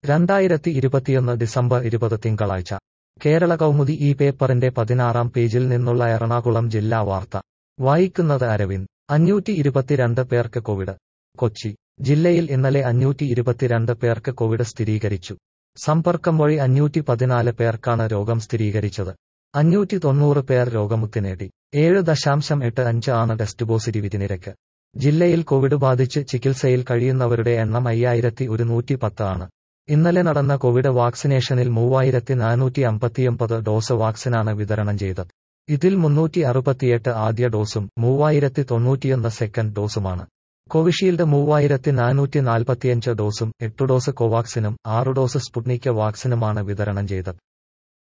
രണ്ടായിരത്തി ഇരുപത്തിയൊന്ന് ഡിസംബർ ഇരുപത് തിങ്കളാഴ്ച കേരള കൗമുദി ഈ പേപ്പറിന്റെ പതിനാറാം പേജിൽ നിന്നുള്ള എറണാകുളം ജില്ലാ വാർത്ത വായിക്കുന്നത് അരവിന്ദ് അഞ്ഞൂറ്റി ഇരുപത്തിരണ്ട് പേർക്ക് കോവിഡ് കൊച്ചി ജില്ലയിൽ ഇന്നലെ അഞ്ഞൂറ്റി ഇരുപത്തിരണ്ട് പേർക്ക് കോവിഡ് സ്ഥിരീകരിച്ചു സമ്പർക്കം വഴി അഞ്ഞൂറ്റി പതിനാല് പേർക്കാണ് രോഗം സ്ഥിരീകരിച്ചത് അഞ്ഞൂറ്റി തൊണ്ണൂറ് പേർ രോഗമുക്തി നേടി ഏഴ് ദശാംശം എട്ട് അഞ്ച് ആണ് ടെസ്റ്റ് പോസിറ്റിവിറ്റി നിരക്ക് ജില്ലയിൽ കോവിഡ് ബാധിച്ച് ചികിത്സയിൽ കഴിയുന്നവരുടെ എണ്ണം അയ്യായിരത്തി ഒരുന്നൂറ്റി പത്ത് ആണ് ഇന്നലെ നടന്ന കോവിഡ് വാക്സിനേഷനിൽ മൂവായിരത്തി നാനൂറ്റി അമ്പത്തിയൊമ്പത് ഡോസ് വാക്സിനാണ് വിതരണം ചെയ്തത് ഇതിൽ മുന്നൂറ്റി അറുപത്തിയെട്ട് ആദ്യ ഡോസും മൂവായിരത്തി തൊണ്ണൂറ്റിയൊന്ന് സെക്കൻഡ് ഡോസുമാണ് കോവിഷീൽഡ് മൂവായിരത്തി നാനൂറ്റി നാൽപ്പത്തിയഞ്ച് ഡോസും എട്ട് ഡോസ് കോവാക്സിനും ആറ് ഡോസ് സ്പുട്നിക് വാക്സിനുമാണ് വിതരണം ചെയ്തത്